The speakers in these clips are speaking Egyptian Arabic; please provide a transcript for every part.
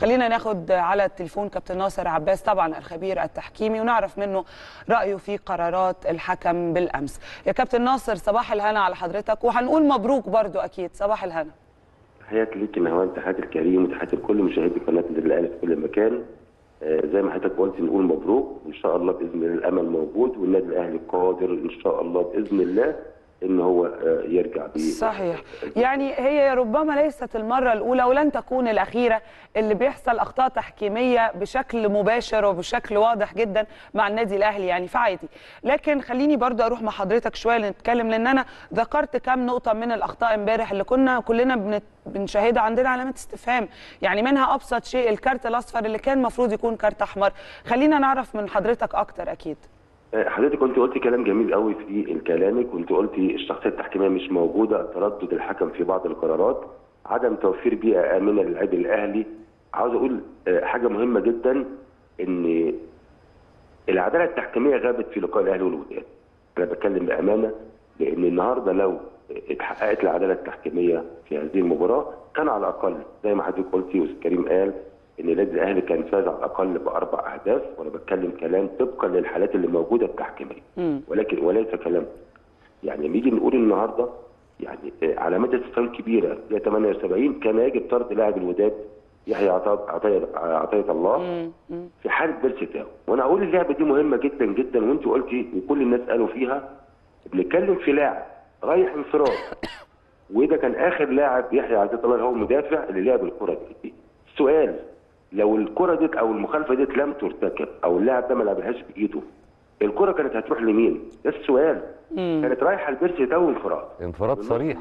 خلينا ناخد على التليفون كابتن ناصر عباس طبعا الخبير التحكيمي ونعرف منه رايه في قرارات الحكم بالامس يا كابتن ناصر صباح الهنا على حضرتك وهنقول مبروك برضو اكيد صباح الهنا تحياتي ليك نهوان تحياتي الكريم وتحياتي لكل مشاهدي قناه النادي الاهلي في كل مكان آه زي ما حضرتك قلت نقول مبروك وان شاء الله باذن الله الامل موجود والنادي الاهلي قادر ان شاء الله باذن الله ان هو آه يرجع بيه صحيح يعني هي ربما ليست المره الاولى ولن تكون الاخيره اللي بيحصل اخطاء تحكيميه بشكل مباشر وبشكل واضح جدا مع النادي الاهلي يعني فعادي لكن خليني برضو اروح مع حضرتك شويه نتكلم لان انا ذكرت كام نقطه من الاخطاء امبارح اللي كنا كلنا بنت بنشاهدها عندنا علامات استفهام يعني منها ابسط شيء الكارت الاصفر اللي كان المفروض يكون كارت احمر خلينا نعرف من حضرتك اكتر اكيد حضرتك كنت قلت كلام جميل قوي في كلامك كنت قلتي الشخصيه التحكيميه مش موجوده تردد الحكم في بعض القرارات عدم توفير بيئه امنه للعيب الاهلي عاوز اقول حاجه مهمه جدا ان العداله التحكيميه غابت في لقاء الاهلي والوداد انا بتكلم بامانه لان النهارده لو اتحققت العداله التحكيميه في هذه المباراه كان على الاقل زي ما حضرتك قلتي واستاذ كريم قال ان النادي الاهلي كان فاز على الاقل باربع اهداف وانا بتكلم كلام طبقا للحالات اللي موجوده التحكيميه ولكن وليس كلام يعني لما نيجي نقول النهارده يعني علامات استفهام كبيره هي 78 كان يجب طرد لاعب الوداد يحيى عطيه عطيه الله في حاله بيرسيتاو وانا اقول اللعبه دي مهمه جدا جدا وانت قلتي وكل الناس قالوا فيها بنتكلم في لاعب رايح انفراد وده كان اخر لاعب يحيى عطيه الله اللي هو المدافع اللي لعب الكره دي السؤال لو الكره ديت او المخالفه ديت لم ترتكب او اللاعب ده ما لعبهاش بايده الكره كانت هتروح لمين؟ ده السؤال مم. كانت رايحه لبيرسي تاو انفراد انفراد صريح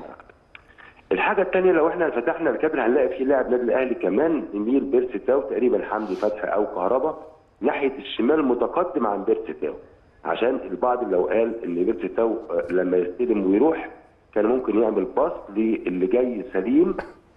الحاجه الثانيه لو احنا فتحنا الكادر هنلاقي في لاعب نادي الاهلي كمان يميل بيرسي تاو تقريبا حمدي فتحي او كهربا ناحيه الشمال متقدم عن بيرسي تاو عشان البعض لو قال ان بيرسي تاو لما يستلم ويروح كان ممكن يعمل باص للي جاي سليم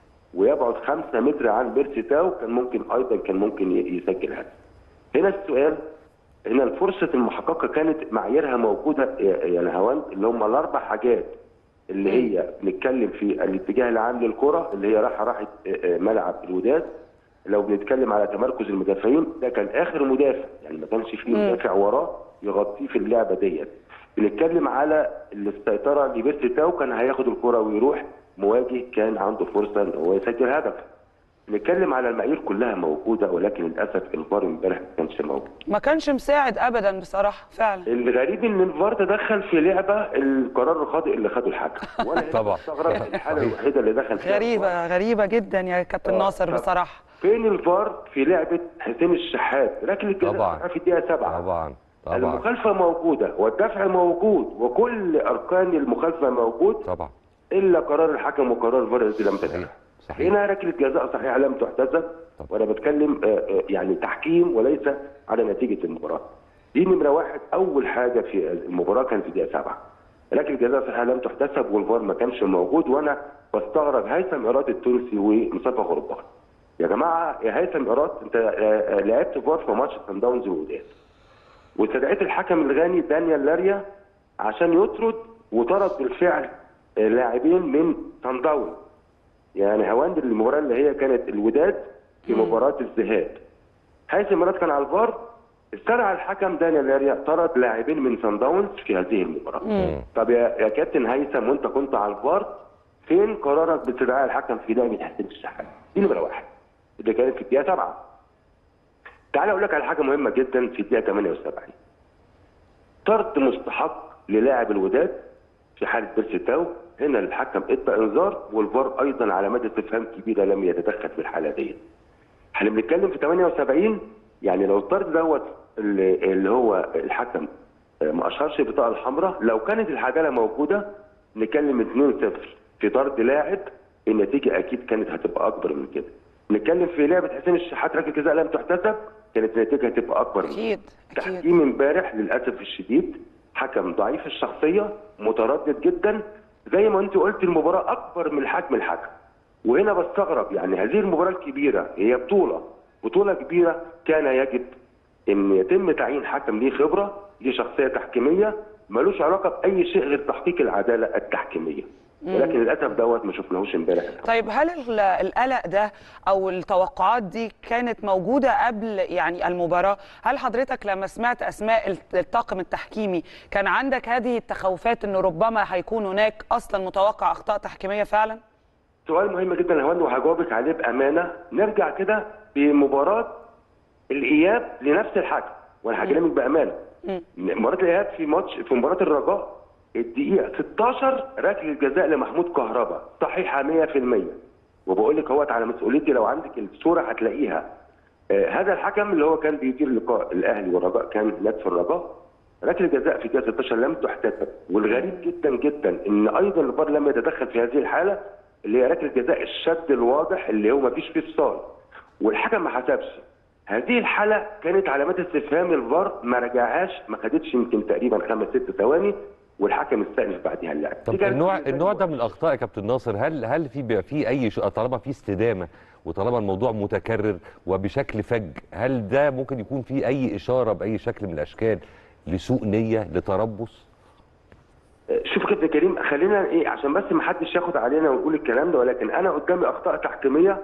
ويبعد 5 متر عن بيرسي تاو كان ممكن ايضا كان ممكن يسجل هدف. هنا السؤال هنا الفرصه المحققه كانت معاييرها موجوده يا نهاوند اللي هم الاربع حاجات اللي هي بنتكلم في الاتجاه العام للكره اللي هي رايحه راحت ملعب الوداد لو بنتكلم على تمركز المدافعين ده كان اخر مدافع يعني ما كانش فيه مدافع وراه يغطيه في اللعبه ديت. بنتكلم على السيطره لبيرسي تاو كان هياخد الكره ويروح مواجه كان عنده فرصه ان هو يسجل هدف. نتكلم على المعايير كلها موجوده ولكن للاسف الفار امبارح ما كانش موجود. ما كانش مساعد ابدا بصراحه فعلا. الغريب ان الفار تدخل في لعبه القرار الخاطئ اللي خده الحكم. وانا طبعا استغرب الحاله الوحيده اللي دخل فيها غريبه الفار. غريبه جدا يا كابتن ناصر بصراحه. فين الفار في لعبه حسين الشحات؟ ركله الجزاء في الدقيقه 7 طبعا طبعا المخالفه موجوده والدفع موجود وكل اركان المخالفه موجود طبعا الا قرار الحكم وقرار الفار الذي لم تتم صحيح هنا ركله جزاء صحيحه لم تحتسب وانا بتكلم يعني تحكيم وليس على نتيجه المباراه دي نمره واحد اول حاجه في المباراه كانت في الدقيقه 7 ركله جزاء صحيحه لم تحتسب والفار ما كانش موجود وانا بستغرب هيثم ايراد التونسي ومصطفى غربان يا جماعه يا هيثم ايراد انت لعبت فار في ماتش سان داونز والوداد واستدعيت الحكم الغاني دانيال لاريا عشان يطرد وطرد بالفعل لاعبين من سان داون يعني هواند المباراه اللي هي كانت الوداد في مباراه الذهاب هيثم مراد كان على الفار استدعى الحكم دانيال لاريا طرد لاعبين من سان داونز في هذه المباراه طب يا, يا كابتن هيثم وانت كنت على الفار فين قرارك باستدعاء الحكم في لعبه حسين الشحات دي نمره واحد اللي كانت في الدقيقه 7 تعال اقول لك على حاجه مهمه جدا في الدقيقه 78 طرد مستحق للاعب الوداد في حاله بيرسي تاو هنا الحكم ادى انذار والفار ايضا علامات استفهام كبيره لم يتدخل في الحاله دي. احنا بنتكلم في 78 يعني لو الطرد دوت اللي, اللي هو الحكم ما اشهرش البطاقه الحمراء لو كانت العداله موجوده نتكلم 2-0 في طرد لاعب النتيجه اكيد كانت هتبقى اكبر من كده. نتكلم في لعبه حسين الشحات ركله جزاء لم تحتسب كانت النتيجه هتبقى اكبر اكيد اكيد تحكيم امبارح للاسف الشديد حكم ضعيف الشخصيه متردد جدا زي ما انت قلت المباراه اكبر من حجم الحكم وهنا بستغرب يعني هذه المباراه الكبيره هي بطوله بطوله كبيره كان يجب ان يتم تعيين حكم ليه خبره ليه شخصيه تحكيميه ملوش علاقه باي شيء غير تحقيق العداله التحكيميه ولكن للاسف دوت ما شفناهوش امبارح طيب هل ال- القلق ده او التوقعات دي كانت موجوده قبل يعني المباراه هل حضرتك لما سمعت اسماء الت- الطاقم التحكيمي كان عندك هذه التخوفات انه ربما هيكون هناك اصلا متوقع اخطاء تحكيميه فعلا سؤال مهم جدا يا هوند وهجاوبك عليه بامانه نرجع كده بمباراه الاياب لنفس الحكم وانا هكلمك بامانه مباراه الاياب في ماتش في مباراه الرجاء الدقيقه 16 ركله جزاء لمحمود كهربا صحيحه 100% وبقول لك اهوت على مسؤوليتي لو عندك الصوره هتلاقيها آه هذا الحكم اللي هو كان بيدير لقاء الاهلي والرجاء كان نادي في الرجاء ركله جزاء في الدقيقه 16 لم تحتسب والغريب جدا جدا ان ايضا الفار لم يتدخل في هذه الحاله اللي هي ركله جزاء الشد الواضح اللي هو ما فيش فيه فصال والحكم ما حسبش هذه الحاله كانت علامات استفهام الفار ما رجعهاش ما خدتش يمكن تقريبا خمس ست ثواني والحكم استأنف بعدها اللعب طب دي كانت النوع بالنسبة لي النوع ده من الاخطاء يا كابتن ناصر هل هل في بيبقى في اي ش... طالما في استدامه وطالما الموضوع متكرر وبشكل فج هل ده ممكن يكون في اي اشاره باي شكل من الاشكال لسوء نيه لتربص شوف كابتن كريم خلينا ايه عشان بس ما حدش ياخد علينا ويقول الكلام ده ولكن انا قدامي اخطاء تحكيميه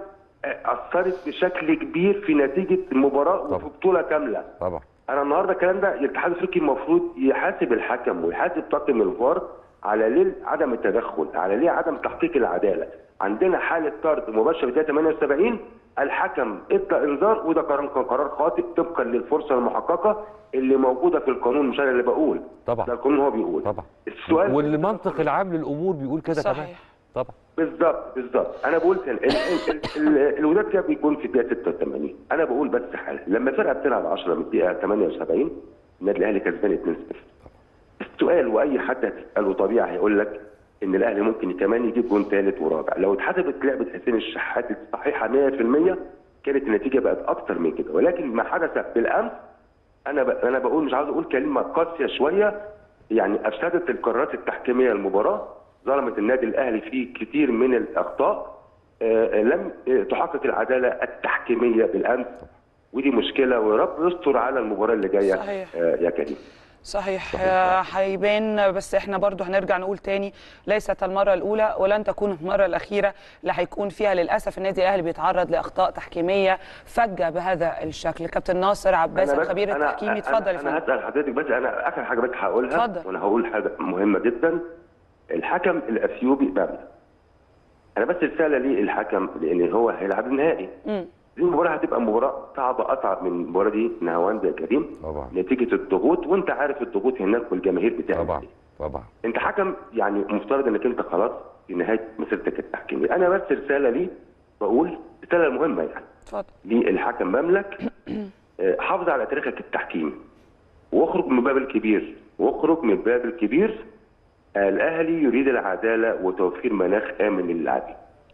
اثرت بشكل كبير في نتيجه المباراه وفي طبعا. بطوله كامله طبعا انا النهارده الكلام ده الاتحاد الافريقي المفروض يحاسب الحكم ويحاسب طاقم الفار على ليه عدم التدخل على ليه عدم تحقيق العداله عندنا حاله طرد مباشر في الدقيقه 78 الحكم ادى انذار وده قرار كان قرار خاطئ طبقا للفرصه المحققه اللي موجوده في القانون مش انا اللي بقول طبعا. ده القانون هو بيقول طبعا السؤال والمنطق العام للامور بيقول كده كمان صحيح. طبعا بالظبط بالظبط انا بقول كان ال- ال- ال- ال- الوداد كان بيكون في الدقيقه 86 انا بقول بس حاجه لما فرقه بتلعب 10 من الدقيقه 78 النادي الاهلي كسبان 2-0 السؤال واي حد هتساله طبيعي هيقول لك ان الاهلي ممكن كمان يجيب جون ثالث ورابع لو اتحسبت لعبه حسين الشحات الصحيحه 100% كانت النتيجه بقت اكتر من كده ولكن ما حدث بالامس انا ب... انا بقول مش عاوز اقول كلمه قاسيه شويه يعني افسدت القرارات التحكيميه المباراه ظلمت النادي الاهلي في كتير من الاخطاء آه، لم آه، تحقق العداله التحكيميه بالامس ودي مشكله ويا رب يستر على المباراه اللي جايه صحيح. آه، يا كريم صحيح آه، هيبان بس احنا برضو هنرجع نقول تاني ليست المرة الأولى ولن تكون المرة الأخيرة اللي هيكون فيها للأسف النادي الأهلي بيتعرض لأخطاء تحكيمية فجة بهذا الشكل كابتن ناصر عباس أنا بس- الخبير أنا- التحكيمي اتفضل يا انا, أنا فندم هسال حضرتك بس انا اخر حاجه بس هقولها اتفضل. وانا هقول حاجه مهمه جدا الحكم الاثيوبي باملا انا بس رساله ليه الحكم لان هو هيلعب النهائي مم. دي المباراه هتبقى مباراه صعبه اصعب من المباراه دي نهاوند يا كريم طبعا. نتيجه الضغوط وانت عارف الضغوط هناك والجماهير بتاعك طبعا طبعا انت حكم يعني مفترض انك انت خلاص في نهايه مسيرتك التحكيميه انا بس رساله ليه بقول رساله مهمه يعني اتفضل للحكم مملك آه، حافظ على تاريخك التحكيمي واخرج من باب الكبير واخرج من باب الكبير آه، الاهلي يريد العداله وتوفير مناخ امن للاعبين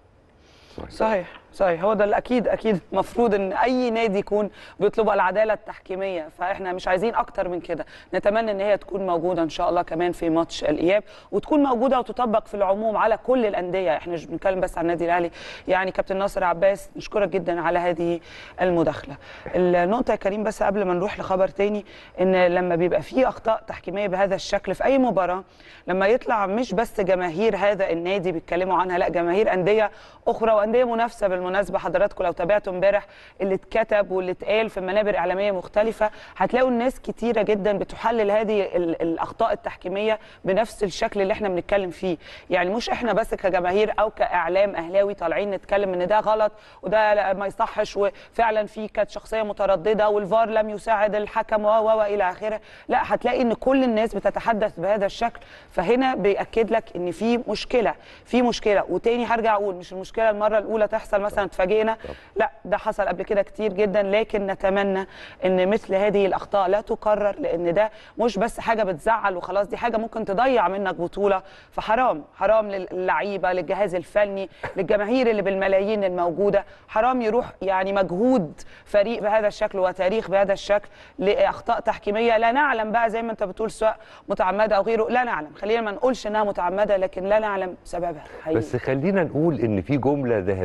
صحيح صحيح هو ده الاكيد اكيد المفروض ان اي نادي يكون بيطلب العداله التحكيميه فاحنا مش عايزين اكتر من كده نتمنى ان هي تكون موجوده ان شاء الله كمان في ماتش الاياب وتكون موجوده وتطبق في العموم على كل الانديه احنا مش بنتكلم بس عن النادي الاهلي يعني كابتن ناصر عباس نشكرك جدا على هذه المداخله النقطه يا كريم بس قبل ما نروح لخبر تاني ان لما بيبقى في اخطاء تحكيميه بهذا الشكل في اي مباراه لما يطلع مش بس جماهير هذا النادي بيتكلموا عنها لا جماهير انديه اخرى وانديه منافسه بالمناسبه حضراتكم لو تابعتوا امبارح اللي اتكتب واللي اتقال في منابر اعلاميه مختلفه هتلاقوا الناس كتيره جدا بتحلل هذه ال- الاخطاء التحكيميه بنفس الشكل اللي احنا بنتكلم فيه يعني مش احنا بس كجماهير او كاعلام اهلاوي طالعين نتكلم ان ده غلط وده لا- ما يصحش وفعلا في كانت شخصيه متردده والفار لم يساعد الحكم و و والى اخره لا هتلاقي ان كل الناس بتتحدث بهذا الشكل فهنا بياكد لك ان في مشكله في مشكله وتاني هرجع اقول مش المشكله المره الاولى تحصل مثلا اتفاجئنا لا ده حصل قبل كده كتير جدا لكن نتمنى ان مثل هذه الاخطاء لا تكرر لان ده مش بس حاجه بتزعل وخلاص دي حاجه ممكن تضيع منك بطوله فحرام حرام للعيبه للجهاز الفني للجماهير اللي بالملايين الموجوده حرام يروح يعني مجهود فريق بهذا الشكل وتاريخ بهذا الشكل لاخطاء تحكيميه لا نعلم بقى زي ما انت بتقول سواء متعمده او غيره لا نعلم خلينا ما نقولش انها متعمده لكن لا نعلم سببها حقيقي. بس خلينا نقول ان في جمله ذهبيه قالها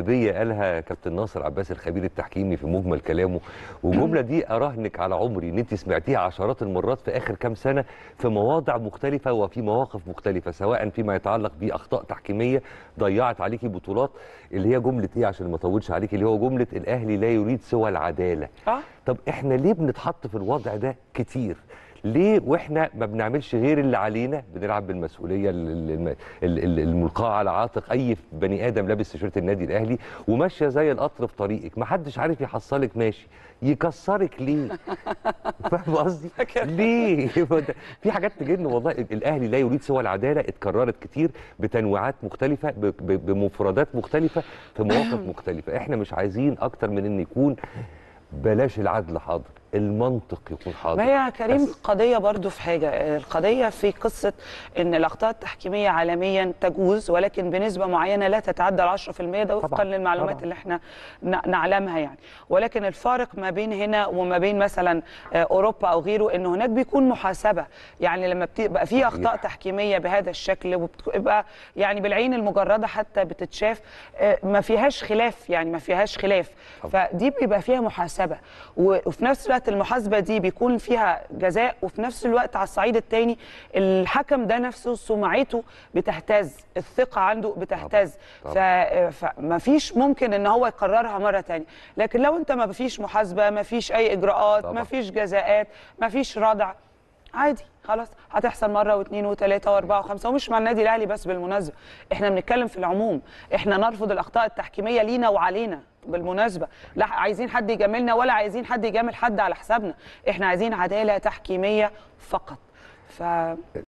قالها كابتن ناصر عباس الخبير التحكيمي في مجمل كلامه والجمله دي اراهنك على عمري ان انت سمعتيها عشرات المرات في اخر كام سنه في مواضع مختلفه وفي مواقف مختلفه سواء فيما يتعلق باخطاء تحكيميه ضيعت عليكي بطولات اللي هي جمله ايه عشان ما اطولش عليكي اللي هو جمله الاهلي لا يريد سوى العداله اه طب احنا ليه بنتحط في الوضع ده كتير ليه واحنا ما بنعملش غير اللي علينا بنلعب بالمسؤوليه ال- ال- الم- ال- ال- الملقاه على عاتق اي بني ادم لابس تيشيرت النادي الاهلي وماشيه زي القطر في طريقك ما حدش عارف يحصلك ماشي يكسرك ليه فاهم قصدي ليه في حاجات تجن والله الاهلي لا يريد سوى العداله اتكررت كتير بتنويعات مختلفه ب- ب- بمفردات مختلفه في مواقف مختلفه احنا مش عايزين اكتر من ان يكون بلاش العدل حاضر المنطق يكون حاضر ما هي يا كريم بس. قضية برضو في حاجة القضية في قصة ان الاخطاء التحكيمية عالميا تجوز ولكن بنسبة معينة لا تتعدى ال 10% ده وفقا طبعاً، للمعلومات طبعاً. اللي احنا ن- نعلمها يعني ولكن الفارق ما بين هنا وما بين مثلا آه، اوروبا او غيره ان هناك بيكون محاسبة يعني لما بتبقى في اخطاء صحيح. تحكيمية بهذا الشكل وبتبقى يعني بالعين المجردة حتى بتتشاف آه، ما فيهاش خلاف يعني ما فيهاش خلاف طبعاً. فدي بيبقى فيها محاسبه و- وفي نفس الوقت المحاسبه دي بيكون فيها جزاء وفي نفس الوقت على الصعيد الثاني الحكم ده نفسه سمعته بتهتز الثقه عنده بتهتز طبعاً. ف- فما فيش ممكن ان هو يكررها مره ثانيه لكن لو انت ما فيش محاسبه ما فيش اي اجراءات طبعاً. ما فيش جزاءات ما فيش ردع عادي خلاص هتحصل مره واثنين وثلاثه واربعه وخمسه ومش مع النادي الاهلي بس بالمناسبه احنا بنتكلم في العموم احنا نرفض الاخطاء التحكيميه لينا وعلينا بالمناسبه لا عايزين حد يجاملنا ولا عايزين حد يجامل حد على حسابنا احنا عايزين عداله تحكيميه فقط ف